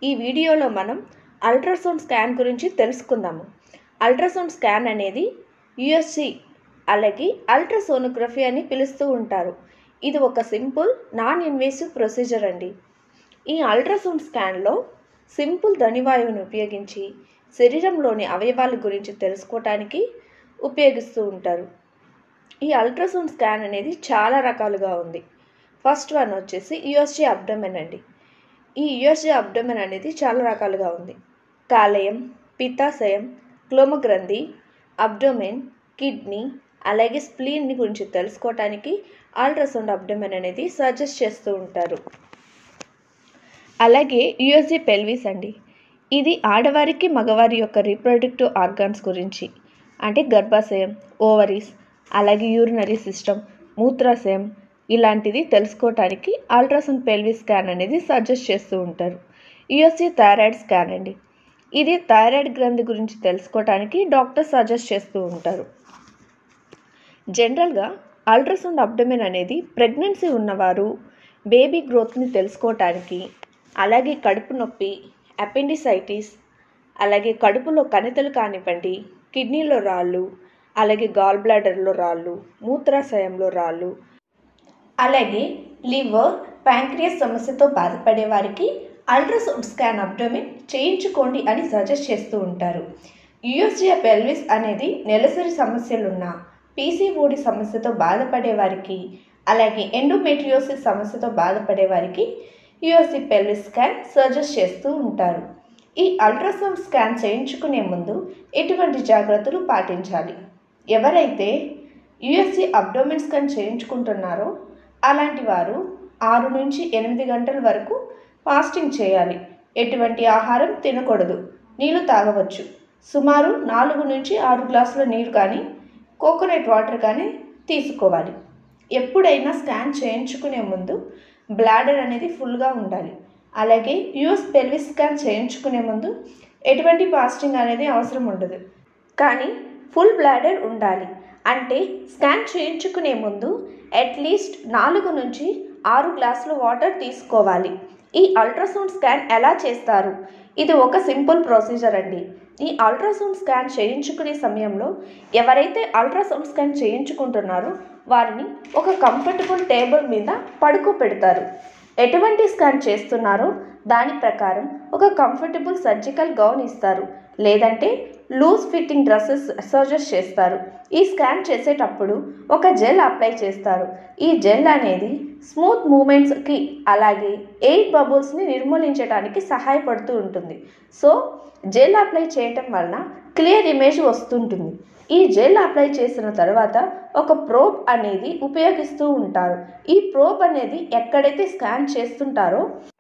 ఈ వీడియోలో మనం అల్ట్రాసౌండ్ స్కాన్ గురించి తెలుసుకుందాము అల్ట్రాసౌండ్ స్కాన్ అనేది యుఎస్సి అలాగే అల్ట్రాసోనోగ్రఫీ అని పిలుస్తూ ఉంటారు ఇది ఒక సింపుల్ నాన్ ఇన్వేసివ్ ప్రొసీజర్ అండి ఈ అల్ట్రాసౌండ్ స్కాన్లో సింపుల్ ధనివాయువుని ఉపయోగించి శరీరంలోని అవయవాల గురించి తెలుసుకోవటానికి ఉపయోగిస్తూ ఉంటారు ఈ అల్ట్రాసౌండ్ స్కాన్ అనేది చాలా రకాలుగా ఉంది ఫస్ట్ వన్ వచ్చేసి యుఎస్జీ అబ్డమెన్ అండి ఈ యుఎస్జీ అబ్డమెన్ అనేది చాలా రకాలుగా ఉంది కాలేయం పిత్తాశయం క్లోమగ్రంథి అబ్డోమెన్ కిడ్నీ అలాగే స్ప్లీన్ని గురించి తెలుసుకోవటానికి అల్ట్రాసౌండ్ అబ్డమెన్ అనేది సజెస్ట్ చేస్తూ ఉంటారు అలాగే యుఎస్జీ పెల్విస్ అండి ఇది ఆడవారికి మగవారి యొక్క రీప్రొడక్టివ్ ఆర్గాన్స్ గురించి అంటే గర్భాశయం ఓవరీస్ అలాగే యూరినరీ సిస్టమ్ మూత్రాశయం ఇలాంటిది తెలుసుకోవటానికి అల్ట్రాసౌండ్ పెల్విస్ స్కాన్ అనేది సజెస్ట్ చేస్తూ ఉంటారు యుఎస్జీ థైరాయిడ్ స్కాన్ అండి ఇది థైరాయిడ్ గ్రంథి గురించి తెలుసుకోవటానికి డాక్టర్ సజెస్ట్ చేస్తూ ఉంటారు జనరల్గా అల్ట్రాసౌండ్ అబ్డమెన్ అనేది ప్రెగ్నెన్సీ ఉన్నవారు బేబీ గ్రోత్ని తెలుసుకోవటానికి అలాగే కడుపు నొప్పి అపెండిసైటిస్ అలాగే కడుపులో కణితలు కానివ్వండి కిడ్నీలో రాళ్ళు అలాగే గాల్ బ్లాడర్లో రాళ్ళు మూత్రాశయంలో రాళ్ళు అలాగే లివర్ ప్యాంక్రియస్ సమస్యతో బాధపడే వారికి అల్ట్రాసౌండ్ స్కాన్ అబ్డోమిన్ చేయించుకోండి అని సజెస్ట్ చేస్తూ ఉంటారు యుఎస్జియా పెల్విస్ అనేది నెలసరి సమస్యలున్న పీసీఓడి సమస్యతో బాధపడే వారికి అలాగే ఎండోమెట్రియోసిస్ సమస్యతో బాధపడే వారికి యుఎస్సి పెల్విస్ స్కాన్ సజెస్ట్ చేస్తూ ఉంటారు ఈ అల్ట్రాసౌండ్ స్కాన్ చేయించుకునే ముందు ఎటువంటి జాగ్రత్తలు పాటించాలి ఎవరైతే యుఎస్సి అబ్డోమిన్ స్కాన్ చేయించుకుంటున్నారో అలాంటి వారు ఆరు నుంచి ఎనిమిది గంటల వరకు ఫాస్టింగ్ చేయాలి ఎటువంటి ఆహారం తినకూడదు నీళ్లు తాగవచ్చు సుమారు నాలుగు నుంచి ఆరు గ్లాసుల నీరు కానీ కోకోనట్ వాటర్ కానీ తీసుకోవాలి ఎప్పుడైనా స్కాన్ చేయించుకునే ముందు బ్లాడర్ అనేది ఫుల్గా ఉండాలి అలాగే యూఎస్ పెల్విస్ స్కాన్ చేయించుకునే ముందు ఎటువంటి ఫాస్టింగ్ అనేది అవసరం ఉండదు కానీ ఫుల్ బ్లాడర్ ఉండాలి అంటే స్కాన్ చేయించుకునే ముందు అట్లీస్ట్ నాలుగు నుంచి ఆరు గ్లాసుల వాటర్ తీసుకోవాలి ఈ అల్ట్రాసౌండ్ స్కాన్ ఎలా చేస్తారు ఇది ఒక సింపుల్ ప్రొసీజర్ అండి ఈ అల్ట్రాసౌండ్ స్కాన్ చేయించుకునే సమయంలో ఎవరైతే అల్ట్రాసౌండ్ స్కాన్ చేయించుకుంటున్నారో వారిని ఒక కంఫర్టబుల్ టేబుల్ మీద పడుకోబెడతారు ఎటువంటి స్కాన్ చేస్తున్నారో దాని ప్రకారం ఒక కంఫర్టబుల్ సర్జికల్ గౌన్ ఇస్తారు లేదంటే లూజ్ ఫిట్టింగ్ డ్రెస్సెస్ సజెస్ట్ చేస్తారు ఈ స్కాన్ చేసేటప్పుడు ఒక జెల్ అప్లై చేస్తారు ఈ జెల్ అనేది స్మూత్ మూమెంట్స్కి అలాగే ఎయిర్ బబుల్స్ని నిర్మూలించడానికి సహాయపడుతూ ఉంటుంది సో జెల్ అప్లై చేయటం వలన క్లియర్ ఇమేజ్ వస్తుంటుంది ఈ జెల్ అప్లై చేసిన తర్వాత ఒక ప్రోబ్ అనేది ఉపయోగిస్తూ ఉంటారు ఈ ప్రోబ్ అనేది ఎక్కడైతే స్కాన్ చేస్తుంటారో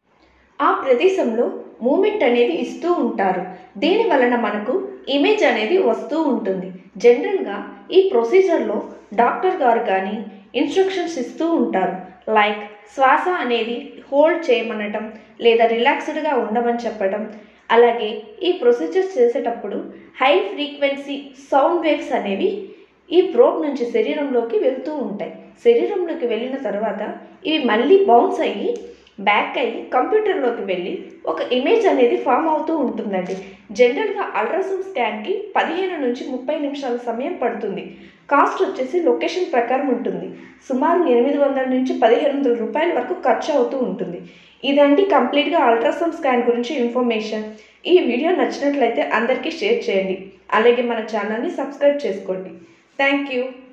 ఆ ప్రదేశంలో మూమెంట్ అనేది ఇస్తూ ఉంటారు దీని వలన మనకు ఇమేజ్ అనేది వస్తూ ఉంటుంది జనరల్గా ఈ ప్రొసీజర్లో డాక్టర్ గారు కానీ ఇన్స్ట్రక్షన్స్ ఇస్తూ ఉంటారు లైక్ శ్వాస అనేది హోల్డ్ చేయమనటం లేదా రిలాక్స్డ్గా ఉండమని చెప్పడం అలాగే ఈ ప్రొసీజర్స్ చేసేటప్పుడు హై ఫ్రీక్వెన్సీ సౌండ్ వేవ్స్ అనేవి ఈ ప్రోబ్ నుంచి శరీరంలోకి వెళ్తూ ఉంటాయి శరీరంలోకి వెళ్ళిన తర్వాత ఇవి మళ్ళీ బౌన్స్ అయ్యి బ్యాక్ అయ్యి కంప్యూటర్లోకి వెళ్ళి ఒక ఇమేజ్ అనేది ఫామ్ అవుతూ ఉంటుందండి జనరల్గా అల్ట్రాసౌండ్ స్కాన్కి పదిహేను నుంచి ముప్పై నిమిషాల సమయం పడుతుంది కాస్ట్ వచ్చేసి లొకేషన్ ప్రకారం ఉంటుంది సుమారు ఎనిమిది వందల నుంచి పదిహేను వందల రూపాయల వరకు ఖర్చు అవుతూ ఉంటుంది ఇదండి కంప్లీట్గా అల్ట్రాసౌండ్ స్కాన్ గురించి ఇన్ఫర్మేషన్ ఈ వీడియో నచ్చినట్లయితే అందరికీ షేర్ చేయండి అలాగే మన ఛానల్ని సబ్స్క్రైబ్ చేసుకోండి థ్యాంక్ యూ